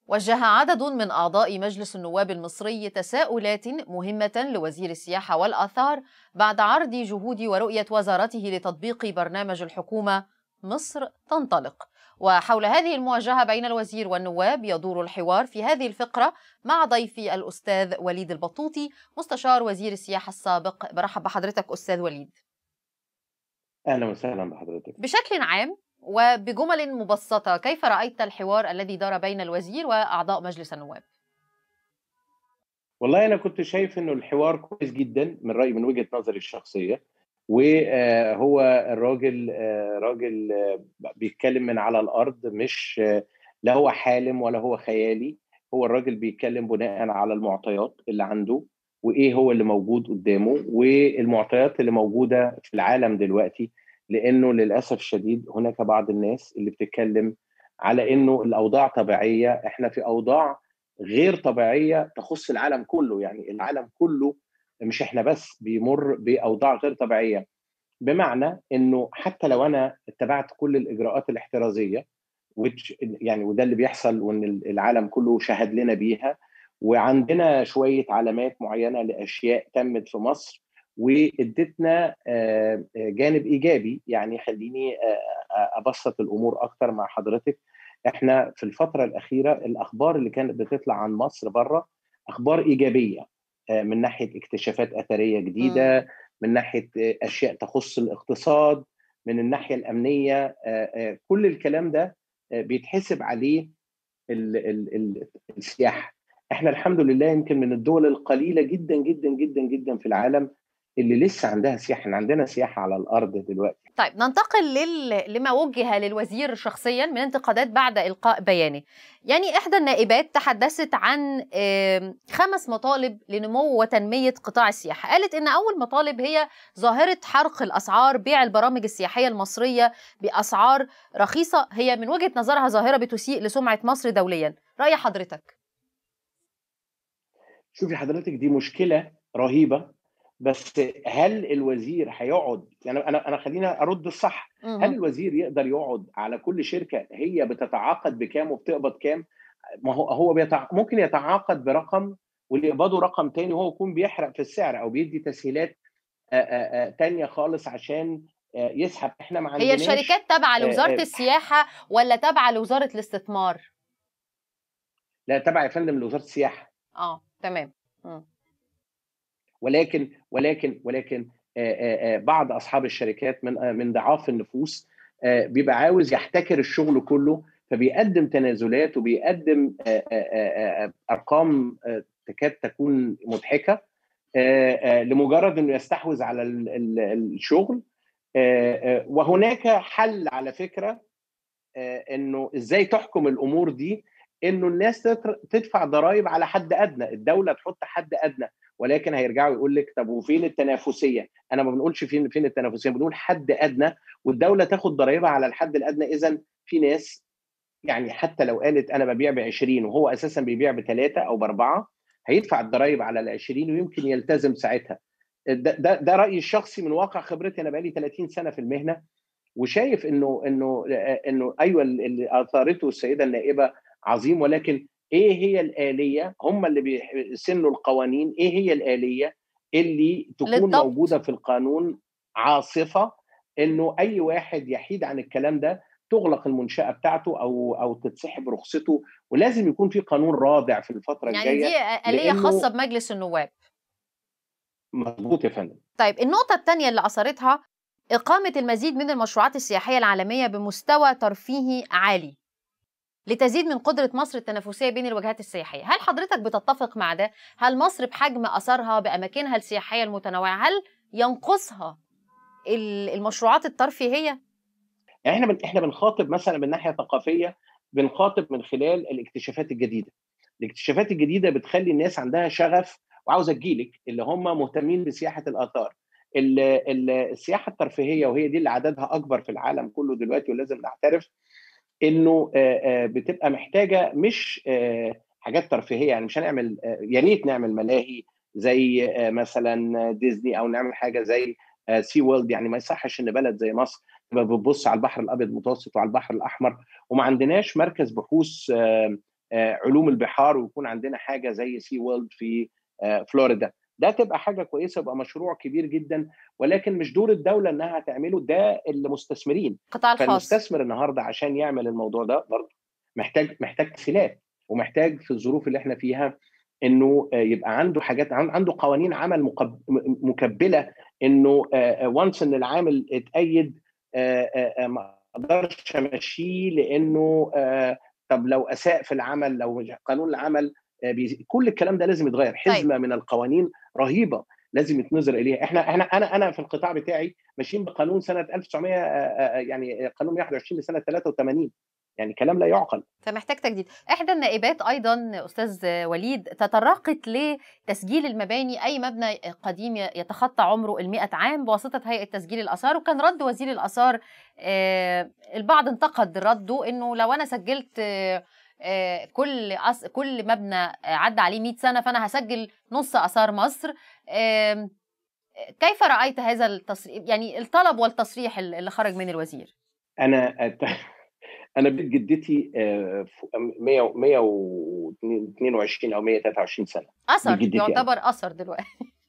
وجه عدد من أعضاء مجلس النواب المصري تساؤلات مهمة لوزير السياحة والآثار بعد عرض جهود ورؤية وزارته لتطبيق برنامج الحكومة مصر تنطلق وحول هذه المواجهة بين الوزير والنواب يدور الحوار في هذه الفقرة مع ضيفي الأستاذ وليد البطوطي مستشار وزير السياحة السابق برحب بحضرتك أستاذ وليد أهلا وسهلا بحضرتك بشكل عام وبجمل مبسطة كيف رأيت الحوار الذي دار بين الوزير وأعضاء مجلس النواب؟ والله أنا كنت شايف إنه الحوار كويس جدا من رأيي من وجهة نظري الشخصية وهو الراجل راجل بيتكلم من على الأرض مش لا هو حالم ولا هو خيالي هو الراجل بيتكلم بناء على المعطيات اللي عنده وايه هو اللي موجود قدامه والمعطيات اللي موجوده في العالم دلوقتي لانه للاسف الشديد هناك بعض الناس اللي بتتكلم على انه الاوضاع طبيعيه احنا في اوضاع غير طبيعيه تخص العالم كله يعني العالم كله مش احنا بس بيمر باوضاع غير طبيعيه بمعنى انه حتى لو انا اتبعت كل الاجراءات الاحترازيه يعني وده اللي بيحصل وان العالم كله شهد لنا بيها وعندنا شويه علامات معينه لاشياء تمت في مصر وادتنا جانب ايجابي يعني خليني ابسط الامور اكتر مع حضرتك احنا في الفتره الاخيره الاخبار اللي كانت بتطلع عن مصر بره اخبار ايجابيه من ناحيه اكتشافات اثريه جديده م. من ناحيه اشياء تخص الاقتصاد من الناحيه الامنيه كل الكلام ده بيتحسب عليه ال ال ال السياحه احنا الحمد لله يمكن من الدول القليله جدا جدا جدا جدا في العالم اللي لسه عندها سياحه احنا عندنا سياحه على الارض دلوقتي طيب ننتقل لل... لما وجه للوزير شخصيا من انتقادات بعد القاء بيانه يعني احدى النائبات تحدثت عن خمس مطالب لنمو وتنميه قطاع السياحه قالت ان اول مطالب هي ظاهره حرق الاسعار بيع البرامج السياحيه المصريه باسعار رخيصه هي من وجهه نظرها ظاهره بتسيء لسمعه مصر دوليا راي حضرتك شوفي حضرتك دي مشكله رهيبه بس هل الوزير هيقعد يعني انا انا خلينا ارد الصح هل الوزير يقدر يقعد على كل شركه هي بتتعاقد بكام وبتقبض كام ما هو هو بيتع... ممكن يتعاقد برقم واللي يقبضه رقم تاني وهو يكون بيحرق في السعر او بيدي تسهيلات تانية خالص عشان يسحب احنا ما هي الشركات تابعه لوزاره السياحه ولا تابعه لوزاره الاستثمار؟ لا تابعه يا فندم لوزاره السياحه اه تمام م. ولكن ولكن ولكن بعض اصحاب الشركات من من ضعاف النفوس بيبقى عاوز يحتكر الشغل كله فبيقدم تنازلات وبيقدم ارقام تكاد تكون مضحكه لمجرد انه يستحوذ على الشغل وهناك حل على فكره انه ازاي تحكم الامور دي انه الناس تدفع ضرائب على حد ادنى الدوله تحط حد ادنى ولكن هيرجعوا يقول لك طب وفين التنافسيه؟ انا ما بنقولش فين فين التنافسيه بنقول حد ادنى والدوله تاخد ضريبه على الحد الادنى اذا في ناس يعني حتى لو قالت انا ببيع ب 20 وهو اساسا بيبيع بثلاثه او باربعه هيدفع الضرائب على ال 20 ويمكن يلتزم ساعتها. ده, ده, ده رايي الشخصي من واقع خبرتي انا بقالي 30 سنه في المهنه وشايف انه انه انه ايوه اللي اثارته السيده النائبه عظيم ولكن ايه هي الاليه هم اللي بيسنوا القوانين ايه هي الاليه اللي تكون للضبط. موجوده في القانون عاصفه انه اي واحد يحيد عن الكلام ده تغلق المنشاه بتاعته او او تتسحب رخصته ولازم يكون في قانون رادع في الفتره يعني الجايه يعني دي اليه خاصه بمجلس النواب مظبوط يا فندم طيب النقطه الثانيه اللي اثرتها اقامه المزيد من المشروعات السياحيه العالميه بمستوى ترفيهي عالي لتزيد من قدرة مصر التنافسية بين الوجهات السياحية هل حضرتك بتتفق مع ده؟ هل مصر بحجم أثرها بأماكنها السياحية المتنوعة هل ينقصها المشروعات الترفيهية؟ احنا بن... احنا بنخاطب مثلا من ناحية ثقافية بنخاطب من خلال الاكتشافات الجديدة الاكتشافات الجديدة بتخلي الناس عندها شغف وعاوزة تجيلك اللي هم مهتمين بسياحة الآثار السياحة الترفيهية وهي دي اللي عددها أكبر في العالم كله دلوقتي ولازم نعترف انه بتبقى محتاجه مش حاجات ترفيهيه يعني مش هنعمل يا ريت نعمل ملاهي زي مثلا ديزني او نعمل حاجه زي سي وورلد يعني ما يصحش ان بلد زي مصر تبقى بتبص على البحر الابيض المتوسط وعلى البحر الاحمر وما عندناش مركز بحوث علوم البحار ويكون عندنا حاجه زي سي وورلد في فلوريدا ده تبقى حاجه كويسه يبقى مشروع كبير جدا ولكن مش دور الدوله انها تعمله ده المستثمرين القطاع الخاص فالمستثمر النهارده عشان يعمل الموضوع ده برضه محتاج محتاج تسهيلات ومحتاج في الظروف اللي احنا فيها انه يبقى عنده حاجات عنده قوانين عمل مكبله انه وانس ان العامل اتأيد ما اقدرش امشيه لانه طب لو اساء في العمل لو قانون العمل كل الكلام ده لازم يتغير حزمه طيب. من القوانين رهيبه لازم يتنظر اليها احنا احنا انا انا في القطاع بتاعي ماشيين بقانون سنه 1900 يعني قانون 121 لسنه 83 يعني كلام لا يعقل فمحتاج تجديد احدى النائبات ايضا استاذ وليد تطرقت لتسجيل المباني اي مبنى قديم يتخطى عمره ال عام بواسطه هيئه تسجيل الاثار وكان رد وزير الاثار البعض انتقد رده انه لو انا سجلت كل أص... كل مبنى عدى عليه 100 سنه فانا هسجل نص اثار مصر كيف رايت هذا التصريح يعني الطلب والتصريح اللي خرج من الوزير انا انا بيت جدتي 100 122 او 123 سنه اثر يعتبر أنا. اثر دلوقتي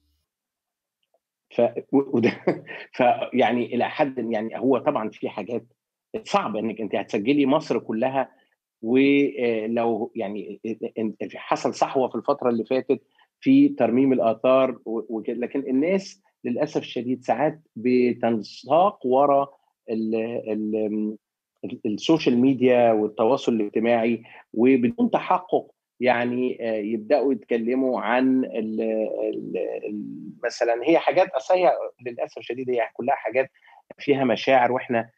ف وده فيعني الى حد يعني هو طبعا في حاجات صعب انك انت هتسجلي مصر كلها ولو يعني حصل صحوه في الفتره اللي فاتت في ترميم الاثار وكده لكن الناس للاسف الشديد ساعات بتنساق ورا ال ال السوشيال ميديا والتواصل الاجتماعي وبدون تحقق يعني يبداوا يتكلموا عن ال ال مثلا هي حاجات اصل للاسف الشديد هي كلها حاجات فيها مشاعر واحنا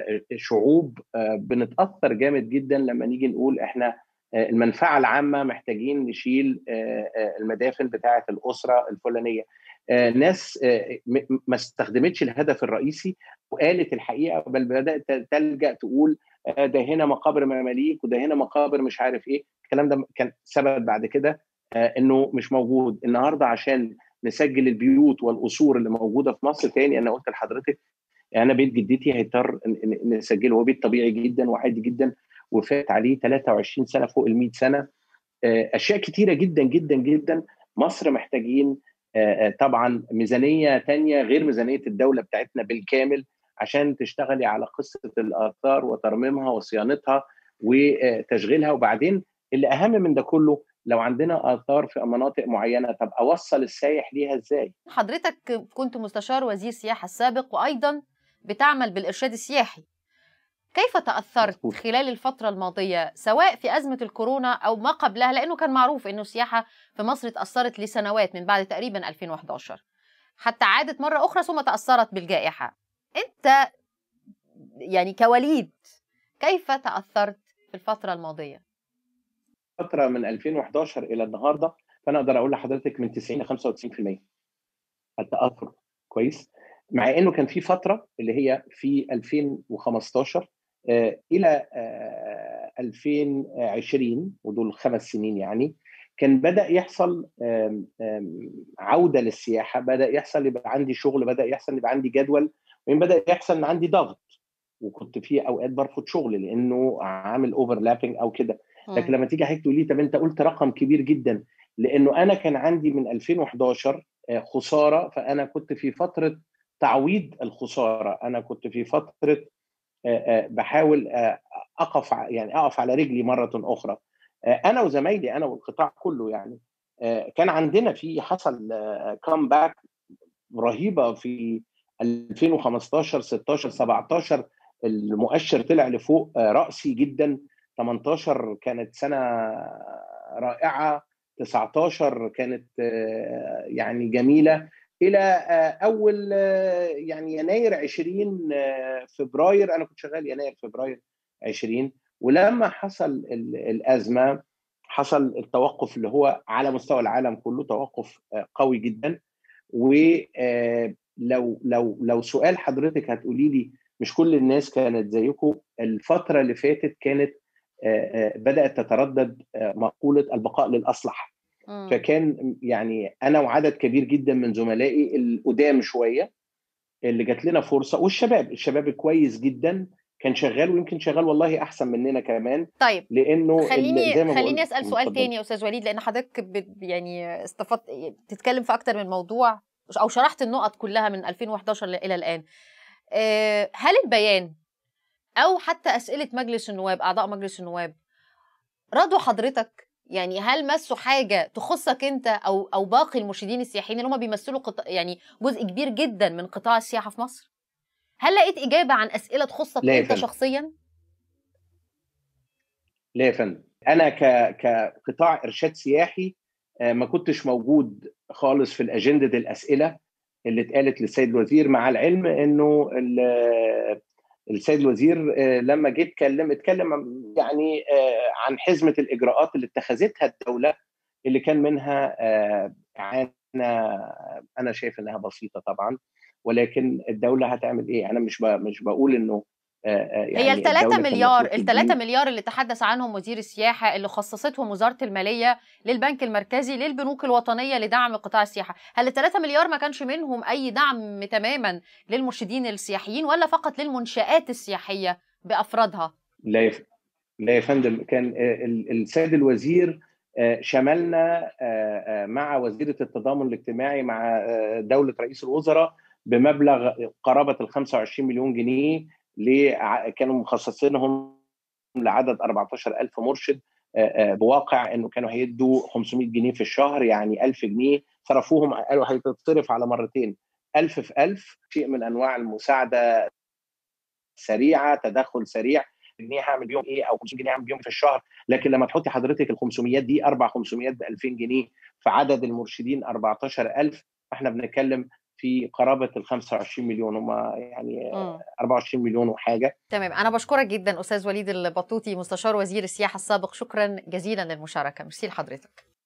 شعوب بنتاثر جامد جدا لما نيجي نقول احنا المنفعه العامه محتاجين نشيل المدافن بتاعه الاسره الفلانيه ناس ما استخدمتش الهدف الرئيسي وقالت الحقيقه بل بدات تلجا تقول ده هنا مقابر مماليك وده هنا مقابر مش عارف ايه الكلام ده كان ثبت بعد كده انه مش موجود النهارده عشان نسجل البيوت والقصور اللي موجوده في مصر تاني انا قلت لحضرتك انا بيت جدتي هيضطر نسجله هو بيت طبيعي جدا وعادي جدا وفات عليه 23 سنه فوق ال 100 سنه اشياء كتيره جدا جدا جدا مصر محتاجين طبعا ميزانيه تانية غير ميزانيه الدوله بتاعتنا بالكامل عشان تشتغلي على قصه الاثار وترميمها وصيانتها وتشغيلها وبعدين اللي اهم من ده كله لو عندنا اثار في مناطق معينه طب اوصل السايح ليها ازاي؟ حضرتك كنت مستشار وزير السياحه السابق وايضا بتعمل بالارشاد السياحي. كيف تاثرت خلال الفتره الماضيه سواء في ازمه الكورونا او ما قبلها لانه كان معروف انه السياحه في مصر تاثرت لسنوات من بعد تقريبا 2011 حتى عادت مره اخرى ثم تاثرت بالجائحه. انت يعني كوليد كيف تاثرت في الفتره الماضيه؟ فتره من 2011 الى النهارده فانا اقدر اقول لحضرتك من 90 ل 95% التاثر كويس مع انه كان في فتره اللي هي في 2015 آه الى آه 2020 ودول خمس سنين يعني كان بدا يحصل آم آم عوده للسياحه بدا يحصل يبقى عندي شغل بدا يحصل يبقى عندي جدول وبعدين بدا يحصل ان عندي ضغط وكنت في اوقات برفض شغل لانه عامل اوفرلابنج او كده لكن لما تيجي حضرتك تقول لي طب انت قلت رقم كبير جدا لانه انا كان عندي من 2011 خساره فانا كنت في فتره تعويض الخساره انا كنت في فتره بحاول اقف يعني اقف على رجلي مره اخرى انا وزمايلي انا والقطاع كله يعني كان عندنا في حصل كامباك رهيبه في 2015 16 17 المؤشر طلع لفوق راسي جدا 18 كانت سنه رائعه 19 كانت يعني جميله الى اول يعني يناير 20 فبراير انا كنت شغال يناير فبراير 20 ولما حصل الازمه حصل التوقف اللي هو على مستوى العالم كله توقف قوي جدا ولو لو لو سؤال حضرتك هتقولي لي مش كل الناس كانت زيكم الفتره اللي فاتت كانت بدات تتردد مقوله البقاء للاصلح م. فكان يعني انا وعدد كبير جدا من زملائي القدام شويه اللي جات لنا فرصه والشباب الشباب كويس جدا كان شغال ويمكن شغال والله احسن مننا كمان طيب لانه ال- خليني زي ما خليني بقول- اسال سؤال اتفضل. تاني يا استاذ وليد لان حضرتك بت- يعني استفدت بتتكلم في اكتر من موضوع او شرحت النقط كلها من 2011 ل- الى الان آه، هل البيان او حتى اسئله مجلس النواب اعضاء مجلس النواب ردوا حضرتك يعني هل مسوا حاجه تخصك انت او او باقي المرشدين السياحيين اللي هم بيمثلوا قط... يعني جزء كبير جدا من قطاع السياحه في مصر هل لقيت اجابه عن اسئله تخصك لا يا انت فندم. شخصيا لا يا فندم انا ك كقطاع ارشاد سياحي آه، ما كنتش موجود خالص في الاجنده الاسئله اللي اتقالت للسيد الوزير مع العلم انه ال- السيد الوزير آه، لما جه اتكلم اتكلم يعني آه، عن حزمه الاجراءات اللي اتخذتها الدوله اللي كان منها آه، اعانه انا شايف انها بسيطه طبعا ولكن الدوله هتعمل ايه؟ انا مش ب- مش بقول انه آه، آه، هي يعني ال 3 الدولة كان مليار المفروض ال 3 تدين- مليار اللي تحدث عنهم وزير السياحه اللي خصصتهم وزاره الماليه للبنك المركزي للبنوك الوطنيه لدعم قطاع السياحه، هل ال 3 مليار ما كانش منهم اي دعم تماما للمرشدين السياحيين ولا فقط للمنشآت السياحيه بافرادها؟ لا يا ف- لا يا فندم كان آه، ال- السيد الوزير آه، شملنا آه، آه، مع وزيرة التضامن الاجتماعي مع آه، دولة رئيس الوزراء بمبلغ قرابة ال 25 مليون جنيه لع- كانوا مخصصينهم لعدد 14000 مرشد آه، آه، بواقع انه كانوا هيدوا 500 جنيه في الشهر يعني 1000 جنيه صرفوهم قالوا هتتصرف على مرتين 1000 في 1000 شيء من انواع المساعده سريعه تدخل سريع جنيه هعمل بيهم ايه او 500 جنيه هعمل بيهم في الشهر لكن لما تحطي حضرتك ال 500 دي اربع 500 ب 2000 جنيه في عدد المرشدين 14000 احنا بنتكلم في قرابه ال 25 مليون هم يعني مم. 24 مليون وحاجه تمام انا بشكرك جدا استاذ وليد البطوطي مستشار وزير السياحه السابق شكرا جزيلا للمشاركه ميرسي لحضرتك